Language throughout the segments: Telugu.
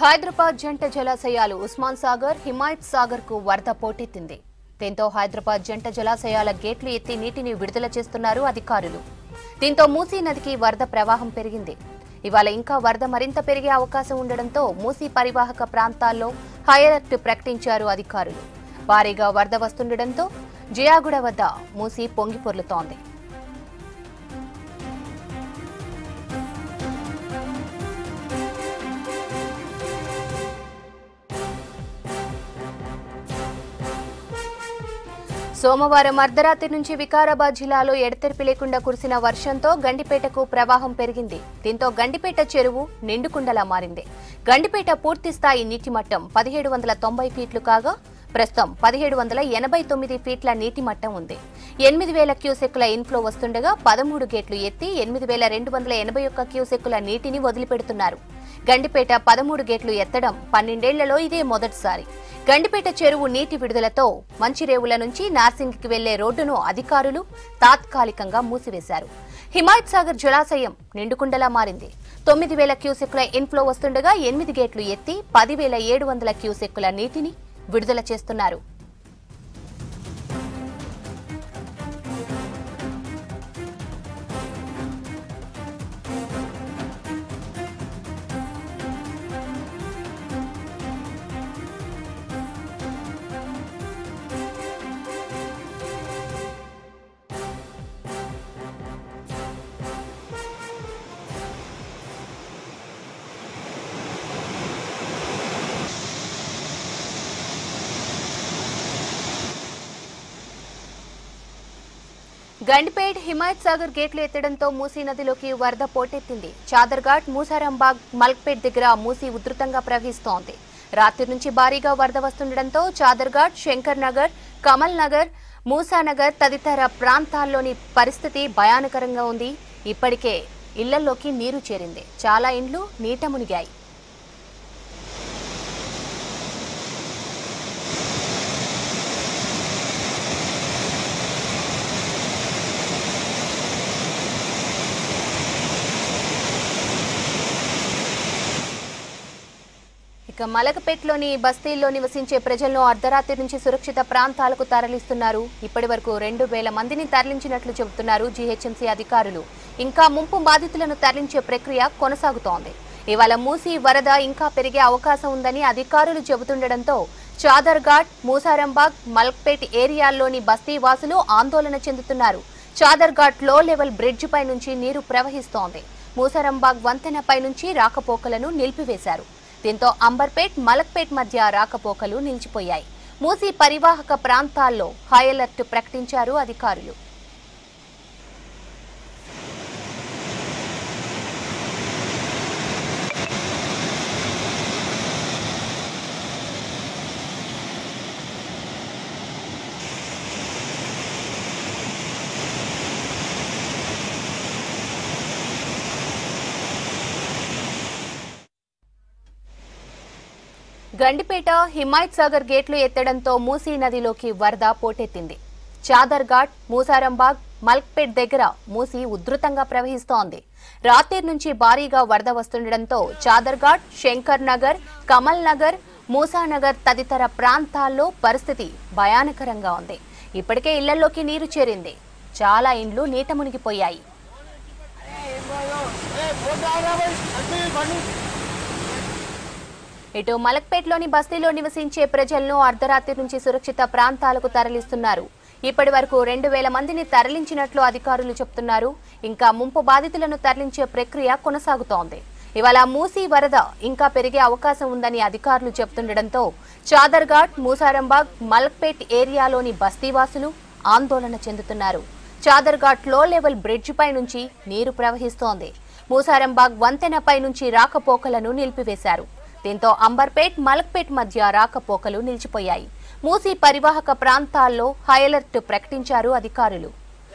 హైదరాబాద్ జంట జలాశయాలు ఉస్మాన్ సాగర్ హిమాయత్ సాగర్ కు వరద పోటెత్తింది దీంతో హైదరాబాద్ జంట జలాశయాల గేట్లు ఎత్తి నీటిని విడుదల చేస్తున్నారు అధికారులు దీంతో మూసీ నదికి వరద ప్రవాహం పెరిగింది ఇవాళ ఇంకా వరద మరింత పెరిగే అవకాశం ఉండడంతో మూసీ పరివాహక ప్రాంతాల్లో హై అలర్ట్ ప్రకటించారు అధికారులు భారీగా వరద వస్తుండటంతో జియాగూడ వద్ద మూసీ పొంగి పొర్లుతోంది సోమవారం అర్ధరాత్రి నుంచి వికారాబాద్ జిల్లాలో ఎడతెరిపి లేకుండా కురిసిన వర్షంతో గండిపేటకు ప్రవాహం పెరిగింది దీంతో గండిపేట చెరువు నిండుకుండలా మారింది గండిపేట పూర్తి స్థాయి నీటి మట్టం పదిహేడు వందల తొంభై ఫీట్లు కాగా ప్రస్తుతం పదిహేడు వందల ఎనభై తొమ్మిది ఫీట్ల నీటి మట్టం ఉంది ఎనిమిది వేల క్యూసెక్కుల ఇన్ఫ్లో వస్తుండగా పదమూడు గేట్లు ఎత్తి ఎనిమిది వేల రెండు వందల ఎనభై ఒక్క క్యూసెక్కుల నీటిని వదిలిపెడుతున్నారు గండిపేట పదమూడు గేట్లు ఎత్తడం పన్నెండేళ్లలో ఇదే మొదటిసారి గండిపేట చెరువు నీటి విడుదలతో మంచిరేవుల నుంచి నార్సింగ్కి వెళ్లే రోడ్డును అధికారులు తాత్కాలికంగా మూసివేశారు హిమాయత్ సాగర్ జలాశయం నిండుకుండలా మారింది తొమ్మిది వేల క్యూసెక్కుల ఇన్ఫ్లో వస్తుండగా ఎనిమిది గేట్లు ఎత్తి పదివేల ఏడు వందల క్యూసెక్కుల నీటిని విడుదల చేస్తున్నారు గండిపేట్ హిమాయత్ సాగర్ గేట్లు ఎత్తడంతో మూసీ నదిలోకి వరద పోటెత్తింది చాదర్ఘాట్ మూసారాంబాగ్ మల్క్పేట్ దగ్గర మూసీ ఉధృతంగా ప్రవహిస్తోంది రాత్రి నుంచి భారీగా వరద వస్తుండటంతో చాదర్ఘాట్ శంకర్ నగర్ కమల్ నగర్ మూసానగర్ తదితర ప్రాంతాల్లోని పరిస్థితి భయానకరంగా ఉంది ఇప్పటికే ఇళ్లలోకి నీరు చేరింది చాలా ఇండ్లు నీట మునిగాయి ఇక మలకపేట్లోని బస్తీల్లో నివసించే ప్రజలను అర్ధరాత్రి నుంచి సురక్షిత ప్రాంతాలకు తరలిస్తున్నారు ఇప్పటి వరకు రెండు వేల మందిని తరలించినట్లు చెబుతున్నారు జీహెచ్ఎంసీ అధికారులు ఇంకా ముంపు బాధితులను తరలించే ప్రక్రియ కొనసాగుతోంది ఇవాళ మూసి వరద ఇంకా పెరిగే అవకాశం ఉందని అధికారులు చెబుతుండటంతో చాదర్ఘాట్ మూసారంబాగ్ మల్క్పేట్ ఏరియాల్లోని బస్తీ వాసులు ఆందోళన చెందుతున్నారు చాదర్ఘాట్ లో లెవెల్ బ్రిడ్జ్ పై నుంచి నీరు ప్రవహిస్తోంది మూసారంబాగ్ వంతెనపై నుంచి రాకపోకలను నిలిపివేశారు దీంతో అంబర్పేట్ మలక్పేట్ మధ్య రాకపోకలు నిలిచిపోయాయి మూసీ పరివాహక ప్రాంతాల్లో హై అలర్ట్ ప్రకటించారు అధికారులు గండిపేట హిమాయత్ సాగర్ గేట్లు ఎత్తడంతో మూసీ నదిలోకి వరద పోటెత్తింది చాదర్ఘాట్ మూసారంబాగ్ మల్క్పేట్ దగ్గర మూసీ ఉధృతంగా ప్రవహిస్తోంది రాత్రి నుంచి భారీగా వరద వస్తుండటంతో చాదర్ఘాట్ శంకర్ నగర్ కమల్ నగర్ మూసానగర్ తదితర ప్రాంతాల్లో పరిస్థితి భయానకరంగా ఉంది ఇప్పటికే ఇళ్లలోకి నీరు చేరింది చాలా ఇండ్లు నీట మునిగిపోయాయి ఇటు మలక్పేట్లోని బస్తీలో నివసించే ప్రజలను అర్ధరాత్రి నుంచి సురక్షిత ప్రాంతాలకు తరలిస్తున్నారు ఇప్పటి వరకు రెండు వేల మందిని తరలించినట్లు అధికారులు చెబుతున్నారు ఇంకా ముంపు బాధితులను తరలించే ప్రక్రియ కొనసాగుతోంది ఇవాళ మూసీ వరద ఇంకా పెరిగే అవకాశం ఉందని అధికారులు చెబుతుండటంతో చాదర్ఘాట్ మూసారంబాగ్ మలక్పేట్ ఏరియాలోని బస్తీవాసులు ఆందోళన చెందుతున్నారు చాదర్ఘాట్ లో లెవెల్ బ్రిడ్జ్ పై నుంచి నీరు ప్రవహిస్తోంది మూసారంబాగ్ వంతెనపై నుంచి రాకపోకలను నిలిపివేశారు దీంతో అంబర్పేట్ మలక్పేట్ మధ్య రాకపోకలు నిలిచిపోయాయి మూసీ పరివాహక ప్రాంతాల్లో హై అలర్ట్ ప్రకటించారు అధికారులు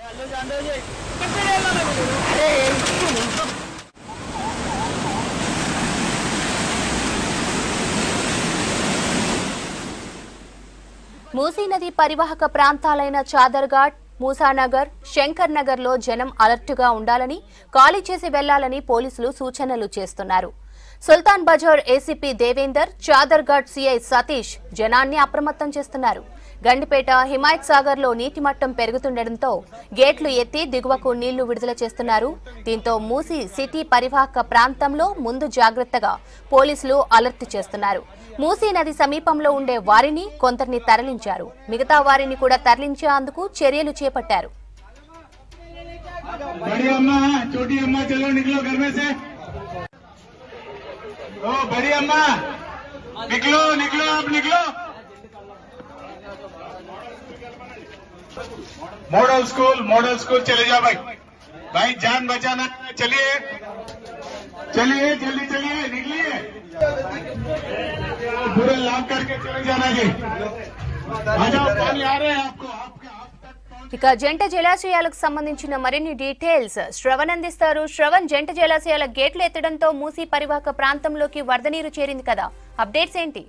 మూసీ నది పరివాహక ప్రాంతాలైన చాదర్ఘాట్ మూసానగర్ శంకర్ నగర్లో జనం అలర్టుగా ఉండాలని ఖాళీ చేసి వెళ్లాలని పోలీసులు సూచనలు చేస్తున్నారు సుల్తాన్ బజార్ ఏసీపీ దేవేందర్ చాదర్ఘాట్ సీఐ సతీష్ జనాన్ని అప్రమత్తం చేస్తున్నారు గండిపేట హిమాయత్ సాగర్ లో నీటి మట్టం పెరుగుతుండటంతో గేట్లు ఎత్తి దిగువకు నీళ్లు విడుదల చేస్తున్నారు దీంతో మూసి సిటీ పరివాహక ప్రాంతంలో ముందు జాగ్రత్తగా పోలీసులు అలర్ట్ చేస్తున్నారు మూసీ నది సమీపంలో ఉండే వారిని కొందరిని తరలించారు మిగతా వారిని కూడా తరలించేందుకు చర్యలు చేపట్టారు बड़ी अम्मा छोटी अम्मा चलो निकलो घर में से ओ बड़ी अम्मा निकलो निकलो आप निकलो मॉडल स्कूल मॉडल स्कूल चले जाओ भाई भाई जान बचाना है, चलिए चलिए जल्दी चलिए निकलिए पूरे लाभ करके चले जाना जी आ जाओ पानी आ रहे हैं आपको आपके आप तक पहुंच ఇక జంట జలాశయాలకు సంబంధించిన మరిన్ని డీటెయిల్స్ శ్రవణ్ అందిస్తారు శ్రవణ్ జంట జలాశయాల గేట్లు ఎత్తడంతో మూసీ పరివాహక ప్రాంతంలోకి వరద నీరు చేరింది కదా అప్డేట్స్ ఏంటి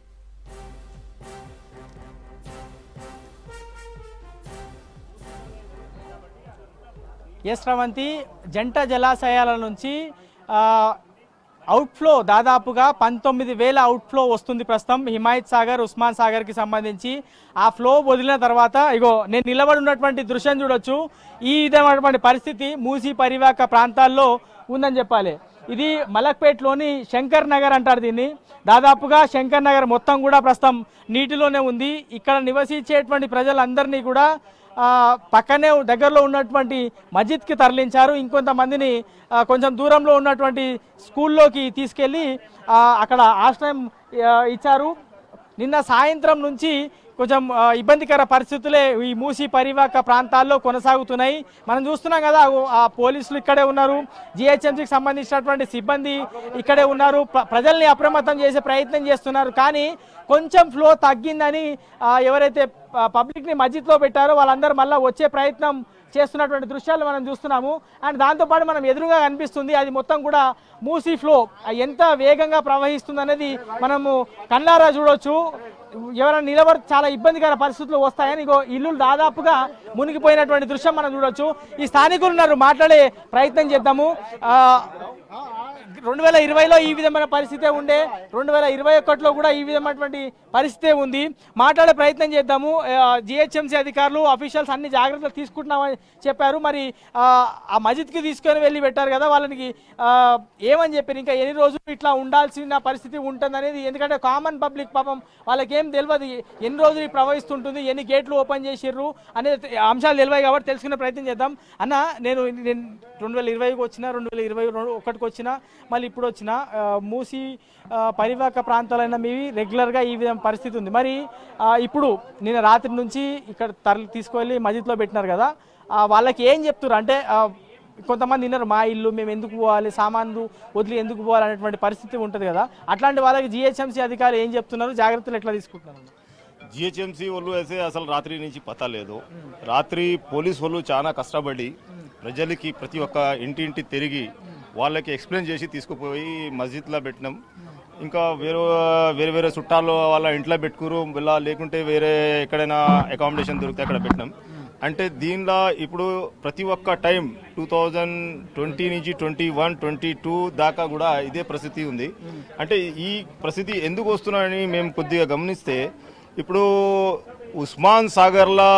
ఎస్ రవంతి జంట జలాశయాల నుంచి ఆ, అవుట్ఫ్లో దాదాపుగా పంతొమ్మిది వేల అవుట్ఫ్లో వస్తుంది ప్రస్తుతం హిమాయత్ సాగర్ ఉస్మాన్ సాగర్కి సంబంధించి ఆ ఫ్లో వదిలిన తర్వాత ఇగో నేను నిలబడి ఉన్నటువంటి దృశ్యం చూడొచ్చు ఈ విధమైనటువంటి పరిస్థితి మూసీ పరివాహక ప్రాంతాల్లో ఉందని చెప్పాలి ఇది మలక్పేట్లోని శంకర్ నగర్ అంటారు దీన్ని దాదాపుగా శంకర్ నగర్ మొత్తం కూడా ప్రస్తుతం నీటిలోనే ఉంది ఇక్కడ నివసించేటువంటి ప్రజలందరినీ కూడా ఆ, పక్కనే దగ్గరలో ఉన్నటువంటి మస్జిద్కి తరలించారు ఇంకొంతమందిని ఆ, కొంచెం దూరంలో ఉన్నటువంటి స్కూల్లోకి తీసుకెళ్ళి ఆ, అక్కడ ఆశ్రయం ఆ, ఇచ్చారు నిన్న సాయంత్రం నుంచి కొంచెం ఆ, ఇబ్బందికర పరిస్థితులే ఈ మూసి పరివాహక ప్రాంతాల్లో కొనసాగుతున్నాయి మనం చూస్తున్నాం కదా ఆ- ఆ పోలీసులు ఇక్కడే ఉన్నారు జిహెచ్ఎంసీకి సంబంధించినటువంటి సిబ్బంది ఇక్కడే ఉన్నారు ప్ర- ప్రజల్ని అప్రమత్తం చేసే ప్రయత్నం చేస్తున్నారు కానీ కొంచెం ఫ్లో తగ్గిందని ఆ, ఎవరైతే ప- పబ్లిక్ని మస్జిద్లో పెట్టారో వాళ్ళందరూ మళ్ళీ వచ్చే ప్రయత్నం చేస్తున్నటువంటి దృశ్యాలు మనం చూస్తున్నాము అండ్ దాంతోపాటు మనం ఎదురుగా కనిపిస్తుంది అది మొత్తం కూడా మూసీ ఫ్లో ఎంత వేగంగా ప్రవహిస్తుంది అనేది మనము కళ్ళారా చూడొచ్చు ఎవరైనా నిలబడి చాలా ఇబ్బందికర పరిస్థితులు వస్తాయని ఇగో ఇల్లు దాదాపుగా మునిగిపోయినటువంటి దృశ్యం మనం చూడొచ్చు ఈ స్థానికులు ఉన్నారు మాట్లాడే ప్రయత్నం చేద్దాము ఆ, రెండు వేల ఇరవైలో ఈ విధమైన పరిస్థితే ఉండే రెండు వేల ఇరవై ఒకటిలో కూడా ఈ విధమైనటువంటి పరిస్థితే ఉంది మాట్లాడే ప్రయత్నం చేద్దాము జిహెచ్ఎంసీ అధికారులు అఫీషియల్స్ అన్ని జాగ్రత్తలు తీసుకుంటున్నామని చెప్పారు మరి ఆ, ఆ మజిద్కి తీసుకొని వెళ్ళి పెట్టారు కదా వాళ్ళకి ఆ, ఏమని చెప్పారు ఇంకా ఎన్ని రోజులు ఇట్లా ఉండాల్సిన పరిస్థితి ఉంటుందనేది ఎందుకంటే కామన్ పబ్లిక్ పాపం వాళ్ళకి ఏం తెలియదు ఎన్ని రోజులు ఇది ప్రవహిస్తుంటుంది ఎన్ని గేట్లు ఓపెన్ చేసిర్రు అనేది అంశాలు తెలివాయి కాబట్టి తెలుసుకునే ప్రయత్నం చేద్దాం అన్న నేను నేను రెండు వేల ఇరవైకి వచ్చిన రెండు వేల ఇరవై రెండు ఒకటికి వచ్చిన మళ్ళీ ఇప్పుడు వచ్చిన ఆ, మూసి ఆ, పరివాహక ప్రాంతాలైన మీవి రెగ్యులర్గా ఈ విధంగా పరిస్థితి ఉంది మరి ఆ, ఇప్పుడు నిన్న రాత్రి నుంచి ఇక్కడ తరలి తీసుకువెళ్ళి మస్జిద్లో పెట్టినారు కదా ఆ, వాళ్ళకి ఏం చెప్తున్నారు అంటే ఆ, కొంతమంది విన్నారు మా ఇల్లు మేము ఎందుకు పోవాలి సామాన్లు వదిలి ఎందుకు పోవాలి అనేటువంటి పరిస్థితి ఉంటుంది కదా అట్లాంటి వాళ్ళకి జిహెచ్ఎంసీ అధికారులు ఏం చెప్తున్నారు జాగ్రత్తలు ఎట్లా తీసుకుంటున్నారు జిహెచ్ఎంసీ వాళ్ళు అయితే అసలు రాత్రి నుంచి పతా లేదు రాత్రి పోలీస్ వాళ్ళు చాలా కష్టపడి ప్రజలకి ప్రతి ఒక్క ఇంటింటి తిరిగి వాళ్ళకి ఎక్స్ప్లెయిన్ చేసి తీసుకుపోయి మస్జిద్లో పెట్టినాం ఇంకా వేరే వేరే వేరే చుట్టాలు వాళ్ళ ఇంట్లో పెట్టుకురు ఇలా లేకుంటే వేరే ఎక్కడైనా అకామిడేషన్ దొరికితే అక్కడ పెట్టినాం అంటే దీనిలో ఇప్పుడు ప్రతి ఒక్క టైం టూ థౌజండ్ ట్వంటీ నుంచి ట్వంటీ వన్ ట్వంటీ టూ దాకా కూడా ఇదే పరిస్థితి ఉంది అంటే ఈ పరిస్థితి ఎందుకు వస్తున్నాయని మేము కొద్దిగా గమనిస్తే ఇప్పుడు ఉస్మాన్ సాగర్లో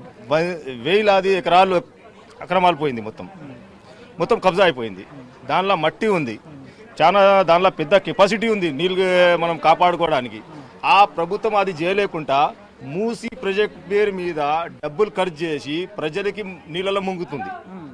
వ- వేలాది ఎకరాలు అక్రమాలు పోయింది మొత్తం మొత్తం కబ్జా అయిపోయింది దానిలో మట్టి ఉంది చాలా దానిలో పెద్ద కెపాసిటీ ఉంది నీళ్ళు మనం కాపాడుకోవడానికి ఆ ప్రభుత్వం అది చేయలేకుండా మూసి ప్రాజెక్ట్ పేరు మీద డబ్బులు ఖర్చు చేసి ప్రజలకి నీళ్ళలో ముంగుతుంది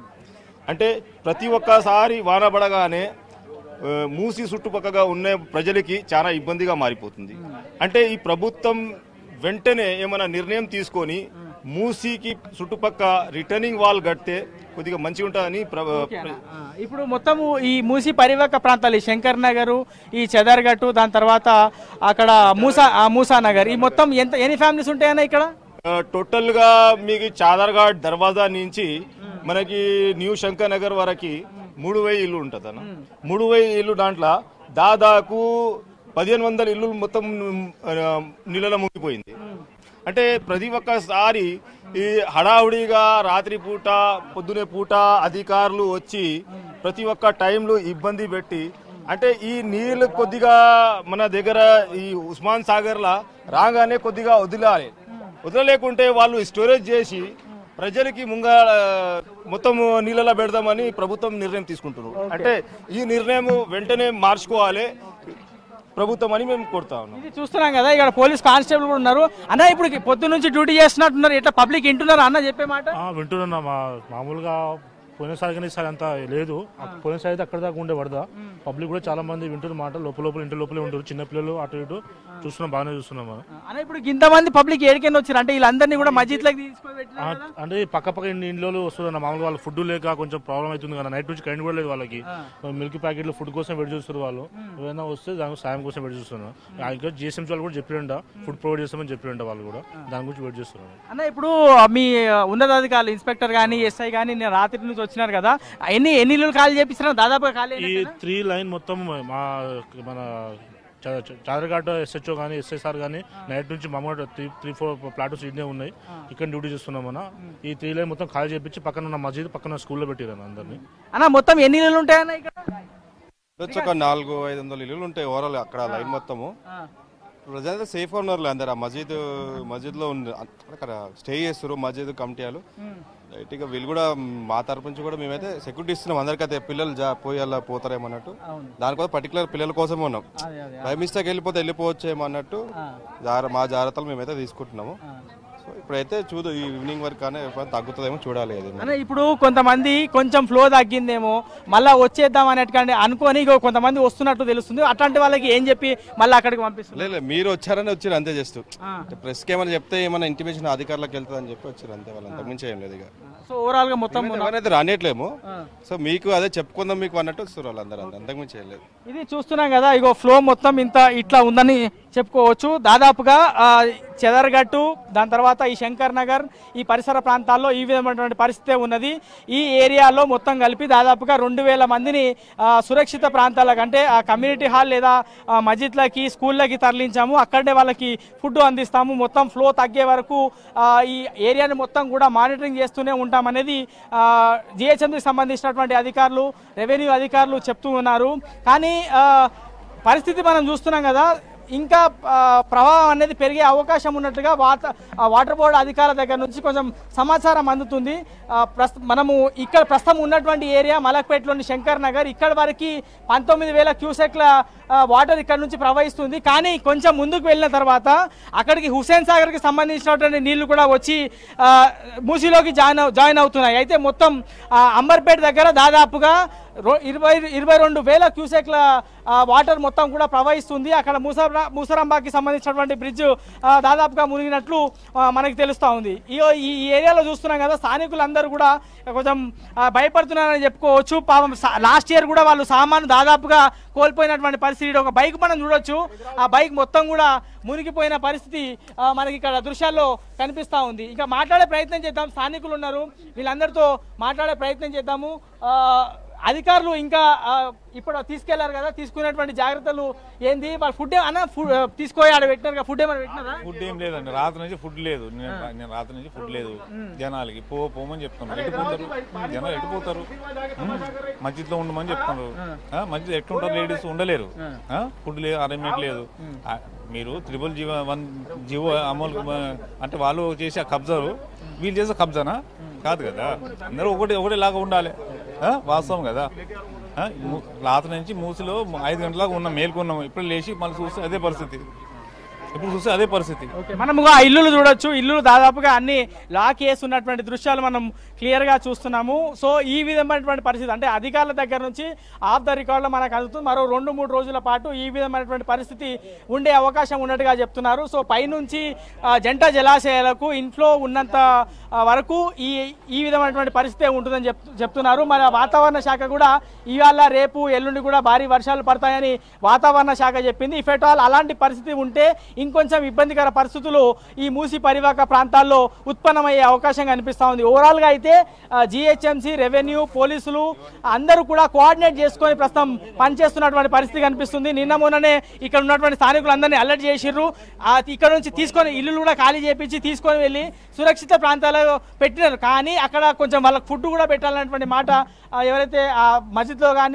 అంటే ప్రతి ఒక్కసారి వాన పడగానే ఆ, మూసి చుట్టుపక్కగా ఉన్న ప్రజలకి చాలా ఇబ్బందిగా మారిపోతుంది అంటే ఈ ప్రభుత్వం వెంటనే ఏమైనా నిర్ణయం తీసుకొని మూసీకి చుట్టుపక్క రిటర్నింగ్ వాల్ కడితే కొద్దిగా మంచిగా ఉంటుందని ప్ర- ప్ర- ఆ, ఇప్పుడు మొత్తము ఈ మూసి పరివాహక ప్రాంతాలు ఈ శంకర్ నగర్ ఈ చెదర్గట్టు దాని తర్వాత అక్కడ మూసా ఆ మూసా నగర్ ఈ మొత్తం ఎంత ఎన్ని ఫ్యామిలీస్ ఉంటాయన్నా ఇక్కడ ఆ, టోటల్ గా మీకు చాదర్ఘాట్ దర్వాజా నుంచి మనకి న్యూ శంకర్ నగర్ వరకు మూడు వెయ్యి ఇల్లు ఉంటుంది అన్న మూడు వెయ్యి ఇల్లు దాంట్లో దాదాపు పదిహేను వందల ఇల్లు మొత్తం ఆ, నీళ్ళలో మునిగిపోయింది అంటే ప్రతి ఒక్కసారి ఈ హడావుడిగా రాత్రి పూట పొద్దునే పూట అధికారులు వచ్చి ప్రతి ఒక్క టైంలో ఇబ్బంది పెట్టి అంటే ఈ నీళ్లు కొద్దిగా మన దగ్గర ఈ ఉస్మాన్ సాగర్ లా రాగానే కొద్దిగా వదిలాలి వదలలేకుంటే వాళ్ళు స్టోరేజ్ చేసి ప్రజలకి ముంగ మొత్తం నీళ్ళలో పెడదామని ప్రభుత్వం నిర్ణయం తీసుకుంటున్నారు అంటే ఈ నిర్ణయం వెంటనే మార్చుకోవాలి ప్రభుత్వం అని మేము కోరుతా ఉన్నాం ఇది చూస్తున్నాం కదా ఇక్కడ పోలీస్ కానిస్టేబుల్ కూడా ఉన్నారు అన్న ఇప్పుడు పొద్దు నుంచి డ్యూటీ చేస్తున్నట్టున్నారు ఇట్లా పబ్లిక్ వింటున్నారు అన్న చెప్పే మాట ఆ, వింటున్నా మా మామూలుగా పోయినసారి కానీ ఈసారి అంత లేదు ఆ పోయినసారి అయితే అక్కడ దాకా ఉండే వరద పబ్లిక్ కూడా చాలా మంది వింటున్న మాట లోపల లోపల ఇంటి లోపలే ఉంటారు చిన్న పిల్లలు అటు ఇటు చూస్తున్నాం బాగానే చూస్తున్నాం మనం. అన్న ఇప్పుడు ఇంతమంది పబ్లిక్ ఏడికైనా వచ్చారు అంటే వీళ్ళందరినీ కూడా మస్జిద్లోకి తీసుకొని ఆ, పెట్టినారు కదా? అంటే ఈ పక్క పక్క ఇంటి ఇంట్లో వస్తుంది మామూలుగా వాళ్ళు ఫుడ్ లేక కొంచెం ప్రాబ్లం అవుతుంది కదా నైట్ నుంచి కరెంట్ కూడా లేదు వాళ్ళకి మిల్క్ ప్యాకెట్లు ఫుడ్ కోసం వెయిట్ చూస్తారు వాళ్ళు ఏదైనా వస్తే దాని సాయం కోసం వెయిట్ చూస్తున్నారు ఇంకా జిఎస్ఎంసీ వాళ్ళు కూడా చెప్పిరంట ఫుడ్ ప్రొవైడ్ చేస్తామని చెప్పిరంట వాళ్ళు కూడా దాని గురించి వెయిట్ చేస్తున్నారు అన్న ఇప్పుడు మీ ఉన్నతాధికారులు ఇన్స్పెక్టర్ కానీ ఎస్ఐ కానీ నేను రాత్రి నుంచి వచ్చినారు కదా ఎన్ని ఎన్ని ఇల్లులు ఖాళీ చేపిస్తున్నారు దాదాపుగా ఖాళీ ఈ త్రీ లైన్ మొత్తం మా మన చ- చ- చాదరఘాట్ ఎస్హెచ్ఓ కానీ ఎస్ఎస్ఆర్ కానీ నైట్ నుంచి మామూలు త్రీ త్రీ ఫోర్ ప్లాటూస్ ఇన్నే ఉన్నాయి ఇక్కడ డ్యూటీ చేస్తున్నాం మన ఈ త్రీ లైన్ మొత్తం ఖాళీ చేపించి పక్కన ఉన్న మస్జిద్ పక్కన స్కూల్లో పెట్టిరాను అందరినీ అన్న మొత్తం ఎన్ని ఇల్లులు ఉంటాయన్న ఇక్కడ వచ్చి ఒక నాలుగు ఐదు వందల ఇల్లులు ఉంటాయి ఓవరాల్ అక్కడ లైన్ మొత్తము ప్రజెంట్ సేఫ్ ఉన్నారు అందరు ఆ మస్జిద్ మస్జిద్ లో ఉంది అక్కడ స్టే చేస్తారు మస్జిద్ కమిటీ వాళ్ళు రైట్ ఇక వీళ్ళు కూడా మా తరపు నుంచి కూడా మేమైతే సెక్యూరిటీ ఇస్తున్నాం అందరికైతే పిల్లలు జా పోయి అలా పోతారేమో అన్నట్టు దానికోసం పర్టికులర్ పిల్లల కోసమే ఉన్నాం బై మిస్టేక్ వెళ్ళిపోతే వెళ్ళిపోవచ్చేమో అన్నట్టు జాగ్ర- మా జాగ్రత్తలు మేమైతే తీసుకుంటున్నాము సో ఇప్పుడైతే చూడు ఈ ఈవినింగ్ వరకు కానీ ఎప్పుడైనా తగ్గుతుందేమో చూడాలి అది అన్న ఇప్పుడు కొంతమంది కొంచెం ఫ్లో తగ్గిందేమో మళ్ళా వచ్చేద్దాం అనేట్టుకంటే అనుకొని ఇగో కొంతమంది వస్తున్నట్టు తెలుస్తుంది అట్లాంటి వాళ్ళకి ఏం చెప్పి మళ్ళీ అక్కడికి పంపిస్తుంది లేదు లేదు, మీరు వచ్చారని వచ్చారు అంతే జస్ట్ ప్రెస్ కి ఏమైనా చెప్తే ఏమైనా ఇంటిమేషన్ అధికారులకు వెళ్తుంది అని చెప్పి వచ్చారు అంతే వాళ్ళు అంతకుమించి ఏం లేదు ఇక సో ఓవరాల్ గా మొత్తం ఎవరైతే రానియట్లేము సో మీకు అదే చెప్పుకుందాం మీకు అన్నట్టు వస్తారు వాళ్ళందరూ అంతే అంతకుమించి ఏం లేదు ఇది చూస్తున్నాం కదా ఇగో ఫ్లో మొత్తం ఇంత ఇట్లా ఉందని చెప్పుకోవచ్చు దాదాపుగా ఆ, చెదరగట్టు దాని తర్వాత ఈ శంకర్ నగర్ ఈ పరిసర ప్రాంతాల్లో ఈ విధమైనటువంటి పరిస్థితి ఉన్నది ఈ ఏరియాలో మొత్తం కలిపి దాదాపుగా రెండు వేల మందిని ఆ, సురక్షిత ప్రాంతాలకు అంటే ఆ కమ్యూనిటీ హాల్ లేదా ఆ, మస్జిద్లకి స్కూళ్ళకి తరలించాము అక్కడే వాళ్ళకి ఫుడ్ అందిస్తాము మొత్తం ఫ్లో తగ్గే వరకు ఆ, ఈ ఏరియాని మొత్తం కూడా మానిటరింగ్ చేస్తూనే ఉంటామనేది జిహెచ్ఎంకి సంబంధించినటువంటి అధికారులు రెవెన్యూ అధికారులు చెప్తూ ఉన్నారు కానీ ఆ, పరిస్థితి మనం చూస్తున్నాం కదా ఇంకా ఆ, ప్రవాహం అనేది పెరిగే అవకాశం ఉన్నట్టుగా వాట ఆ, వాటర్ బోర్డు అధికారుల దగ్గర నుంచి కొంచెం సమాచారం అందుతుంది ఆ, ప్రస్తు మనము ఇక్కడ ప్రస్తుతం ఉన్నటువంటి ఏరియా మలక్పేటలోని శంకర్ నగర్ ఇక్కడ వరకు పంతొమ్మిది వేల క్యూసెక్ల ఆ, వాటర్ ఇక్కడ నుంచి ప్రవహిస్తుంది కానీ కొంచెం ముందుకు వెళ్ళిన తర్వాత అక్కడికి హుసేన్ సాగర్కి సంబంధించినటువంటి నీళ్లు కూడా వచ్చి ఆ, మూసీలోకి జాయిన్ అవు- జాయిన్ అవుతున్నాయి అయితే మొత్తం ఆ, అంబర్పేట దగ్గర దాదాపుగా రో- ఇరవై ఇరవై రెండు వేల క్యూసెక్ల ఆ, వాటర్ మొత్తం కూడా ప్రవహిస్తుంది అక్కడ మూసరా మూసరాంబాకి సంబంధించినటువంటి బ్రిడ్జ్ ఆ, దాదాపుగా మునిగినట్లు ఆ, మనకి తెలుస్తూ ఉంది ఈ ఈ ఏరియాలో చూస్తున్నాం కదా స్థానికులందరూ కూడా కొంచెం ఆ, భయపడుతున్నారని చెప్పుకోవచ్చు పాపం సా- లాస్ట్ ఇయర్ కూడా వాళ్ళు సామాను దాదాపుగా కోల్పోయినటువంటి పరిస్థితి ఒక బైక్ మనం చూడొచ్చు ఆ బైక్ మొత్తం కూడా మునిగిపోయిన పరిస్థితి ఆ, మనకి ఇక్కడ దృశ్యాల్లో కనిపిస్తూ ఉంది ఇంకా మాట్లాడే ప్రయత్నం చేద్దాం స్థానికులు ఉన్నారు వీళ్ళందరితో మాట్లాడే ప్రయత్నం చేద్దాము ఆ, అధికారులు ఇంకా ఆ, ఇప్పుడు తీసుకెళ్లారు కదా తీసుకునేటువంటి జాగ్రత్తలు ఏంది వాళ్ళ ఫుడ్ అన్న ఫుడ్ తీసుకొని ఆడ పెట్టినారు ఫుడ్ ఏమైనా పెట్టినారా ఫుడ్ ఏం లేదండి రాత్రి నుంచి ఫుడ్ లేదు నేను నేను రాత్రి నుంచి ఫుడ్ లేదు జనాలకి పో పోమని చెప్తున్నారు ఎటు పోతారు జనాలు ఎటు పోతారు మస్జిద్లో ఉండమని చెప్తున్నారు ఆ, మస్జిద్ ఎట్లుంటారు లేడీస్ ఉండలేరు ఫుడ్ లేదు అరేంజ్మెంట్ లేదు ఆ, మీరు త్రిబుల్ జీవ వన్ జీవో అమలు అంటే వాళ్ళు చేసే కబ్జాలు వీళ్ళు చేసే కబ్జానా కాదు కదా అందరూ ఒకటి ఒకటేలాగా ఉండాలి ఆ, వాస్తవం కదా ఆ, ము- రాత్రి నుంచి మూసిలో ఐదు గంటలకు ఉన్నాం మేల్కొన్నాం ఇప్పుడు లేచి మళ్ళీ చూస్తే అదే పరిస్థితి ఇప్పుడు చూస్తే అదే పరిస్థితి ఓకే మనము ఆ ఇల్లులు చూడొచ్చు ఇల్లులు దాదాపుగా అన్ని లాక్ చేసి ఉన్నటువంటి దృశ్యాలు మనం క్లియర్ గా చూస్తున్నాము సో ఈ విధమైనటువంటి పరిస్థితి అంటే అధికారుల దగ్గర నుంచి ఆఫ్ ద రికార్డులో మనకు అందుతుంది మరో రెండు మూడు రోజుల పాటు ఈ విధమైనటువంటి పరిస్థితి ఉండే అవకాశం ఉన్నట్టుగా చెప్తున్నారు సో పైనుంచి ఆ, జంట జలాశయాలకు ఇన్ఫ్లో ఉన్నంత ఆ, వరకు ఈ ఈ విధమైనటువంటి పరిస్థితి ఉంటుందని చెప్ చెప్తున్నారు మరి ఆ వాతావరణ శాఖ కూడా ఇవాళ రేపు ఎల్లుండి కూడా భారీ వర్షాలు పడతాయని వాతావరణ శాఖ చెప్పింది ఇఫ్ ఎట్ ఆల్ అలాంటి పరిస్థితి ఉంటే ఇంకొంచెం ఇబ్బందికర పరిస్థితులు ఈ మూసి పరివాహక ప్రాంతాల్లో ఉత్పన్నమయ్యే అవకాశం కనిపిస్తూ ఉంది ఓవరాల్గా అయితే జిహెచ్ఎంసీ రెవెన్యూ పోలీసులు అందరూ కూడా కోఆర్డినేట్ చేసుకొని ప్రస్తుతం పనిచేస్తున్నటువంటి పరిస్థితి కనిపిస్తుంది నిన్న మొన్ననే ఇక్కడ ఉన్నటువంటి స్థానికులందరినీ అలర్ట్ చేసిర్రు ఆ ఇక్కడ నుంచి తీసుకొని ఇల్లు కూడా ఖాళీ చేపించి తీసుకొని వెళ్ళి సురక్షిత ప్రాంతాల్లో పెట్టినారు కానీ అక్కడ కొంచెం వాళ్ళకి ఫుడ్ కూడా పెట్టాలన్నటువంటి మాట ఆ, ఎవరైతే ఆ మస్జిద్లో కానీ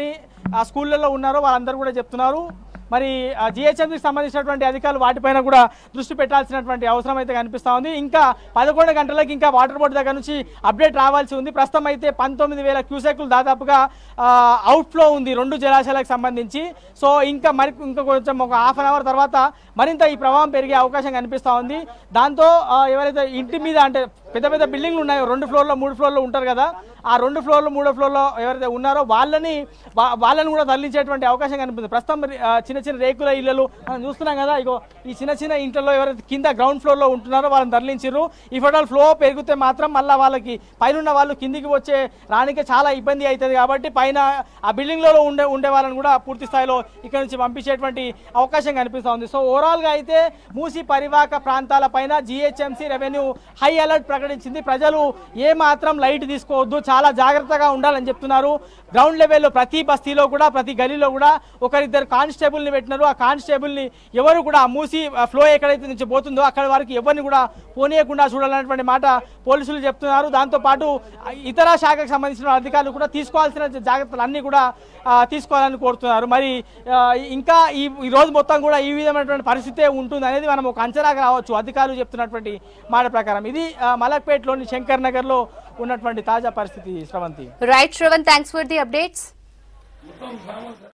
ఆ స్కూళ్ళల్లో ఉన్నారో వాళ్ళందరూ కూడా చెప్తున్నారు మరి జిహెచ్ఎంసీకి సంబంధించినటువంటి అధికారులు వాటిపైన కూడా దృష్టి పెట్టాల్సినటువంటి అవసరం అయితే కనిపిస్తా ఉంది ఇంకా పదకొండు గంటలకి ఇంకా వాటర్ బోర్డు దగ్గర నుంచి అప్డేట్ రావాల్సి ఉంది ప్రస్తుతం అయితే పంతొమ్మిది వేల క్యూసెక్లు దాదాపుగా అవుట్ఫ్లో ఉంది రెండు జలాశయాలకు సంబంధించి సో ఇంకా మరి ఇంకా కొంచెం ఒక హాఫ్ అన్ అవర్ తర్వాత మరింత ఈ ప్రవాహం పెరిగే అవకాశం కనిపిస్తా ఉంది దాంతో ఆ, ఎవరైతే ఇంటి మీద అంటే పెద్ద పెద్ద బిల్డింగ్లు ఉన్నాయో రెండు ఫ్లోర్లో మూడు ఫ్లోర్లో ఉంటారు కదా ఆ రెండు ఫ్లోర్లు మూడో ఫ్లోర్లో ఎవరైతే ఉన్నారో వాళ్ళని వా- వాళ్ళని కూడా తరలించేటువంటి అవకాశం కనిపిస్తుంది ప్రస్తుతం ఆ, చిన్న చిన్న రేకుల ఇళ్ళలు మనం చూస్తున్నాం కదా ఇగో ఈ చిన్న చిన్న ఇంట్లో ఎవరైతే కింద గ్రౌండ్ ఫ్లోర్లో ఉంటున్నారో వాళ్ళని తరలించారు ఈ ఫోటోలు ఫ్లో పెరిగితే మాత్రం మళ్ళీ వాళ్ళకి పైన ఉన్న వాళ్ళు కిందికి వచ్చే రానికే చాలా ఇబ్బంది అవుతుంది కాబట్టి పైన ఆ బిల్డింగ్లలో ఉండే ఉండే వాళ్ళని కూడా పూర్తి స్థాయిలో ఇక్కడ నుంచి పంపించేటువంటి అవకాశం కనిపిస్తూ ఉంది సో ఓవరాల్గా అయితే మూసి పరివాహక ప్రాంతాల పైన జిహెచ్ఎంసీ రెవెన్యూ హై అలర్ట్ ప్రకటించింది ప్రజలు ఏ మాత్రం లైట్ తీసుకోవద్దు చాలా జాగ్రత్తగా ఉండాలని చెప్తున్నారు గ్రౌండ్ లెవెల్లో ప్రతి బస్తీలో కూడా ప్రతి గలీలో కూడా ఒకరిద్దరు కానిస్టేబుల్ని పెట్టినారు ఆ కానిస్టేబుల్ని ఎవరు కూడా ఆ మూసి ఫ్లో ఎక్కడైతే నుంచి పోతుందో అక్కడ వారికి ఎవరిని కూడా పోనీయకుండా చూడాలన్నటువంటి మాట పోలీసులు చెప్తున్నారు దాంతోపాటు ఇతర శాఖకు సంబంధించిన అధికారులు కూడా తీసుకోవాల్సిన జాగ్రత్తలు అన్నీ కూడా ఆ, తీసుకోవాలని కోరుతున్నారు మరి ఆ, ఇంకా ఈ ఈ రోజు మొత్తం కూడా ఈ విధమైనటువంటి పరిస్థితే ఉంటుంది అనేది మనం ఒక అంచనాకు రావచ్చు అధికారులు చెప్తున్నటువంటి మాట ప్రకారం ఇది ఆ, మలక్పేట్లోని శంకర్ నగర్లో ఉన్నటువంటి తాజా పరిస్థితి Sravanthi right Sravan thanks for the updates